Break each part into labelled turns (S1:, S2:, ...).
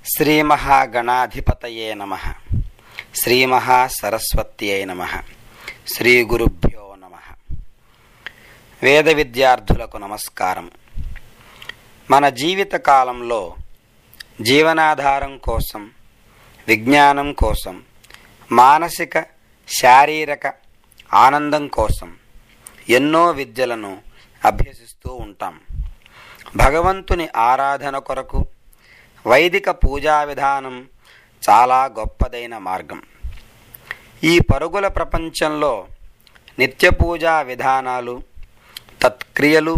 S1: శ్రీమహాగణాధిపతయే నమ శ్రీమహాసరస్వత్యై నమ శ్రీగురుభ్యో నమ వేద విద్యార్థులకు నమస్కారం మన జీవిత కాలంలో జీవనాధారం కోసం విజ్ఞానం కోసం మానసిక శారీరక ఆనందం కోసం ఎన్నో విద్యలను అభ్యసిస్తూ ఉంటాం భగవంతుని ఆరాధన కొరకు వైదిక పూజా విధానం చాలా గొప్పదైన మార్గం ఈ పరుగుల ప్రపంచంలో నిత్య పూజా విధానాలు తత్క్రియలు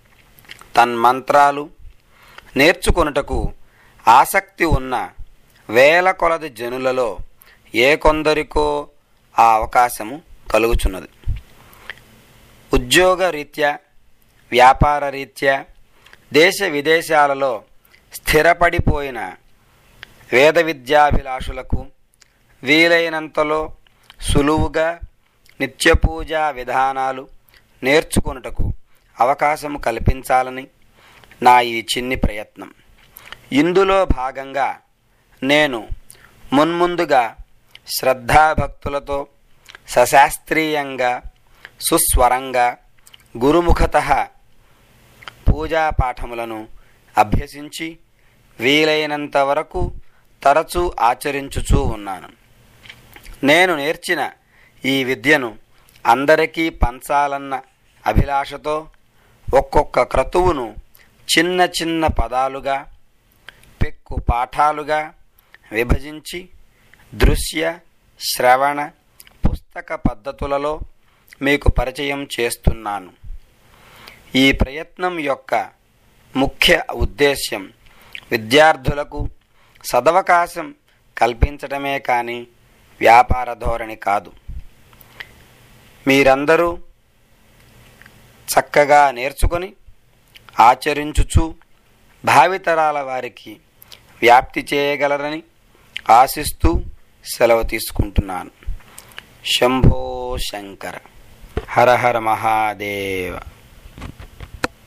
S1: తన్మంత్రాలు నేర్చుకొనుటకు ఆసక్తి ఉన్న వేల కొలది జనులలో ఏ కొందరికో ఆ అవకాశము కలుగుచున్నది ఉద్యోగ రీత్యా వ్యాపార రీత్యా దేశ విదేశాలలో స్థిరపడిపోయిన వేద విద్యాభిలాషులకు వీలైనంతలో సులువుగా నిత్య పూజా విధానాలు నేర్చుకొనుటకు అవకాశము కల్పించాలని నా ఈ చిన్ని ప్రయత్నం ఇందులో భాగంగా నేను మున్ముందుగా శ్రద్ధాభక్తులతో సశాస్త్రీయంగా సుస్వరంగా గురుముఖత పూజా పాఠములను అభ్యసించి వీలైనంత వరకు తరచూ ఆచరించుచూ ఉన్నాను నేను నేర్చిన ఈ విద్యను అందరికీ పంచాలన్న అభిలాషతో ఒక్కొక్క క్రతువును చిన్న చిన్న పదాలుగా పెక్కు పాఠాలుగా విభజించి దృశ్య శ్రవణ పుస్తక పద్ధతులలో మీకు పరిచయం చేస్తున్నాను ఈ ప్రయత్నం యొక్క ముఖ్య ఉద్దేశ్యం విద్యార్థులకు సదవకాశం కల్పించడమే కానీ వ్యాపార ధోరణి కాదు మీరందరూ చక్కగా నేర్చుకొని ఆచరించుచు భావితరాల వారికి వ్యాప్తి చేయగలరని ఆశిస్తూ సెలవు తీసుకుంటున్నాను శంభో శంకర హర హర మహాదేవ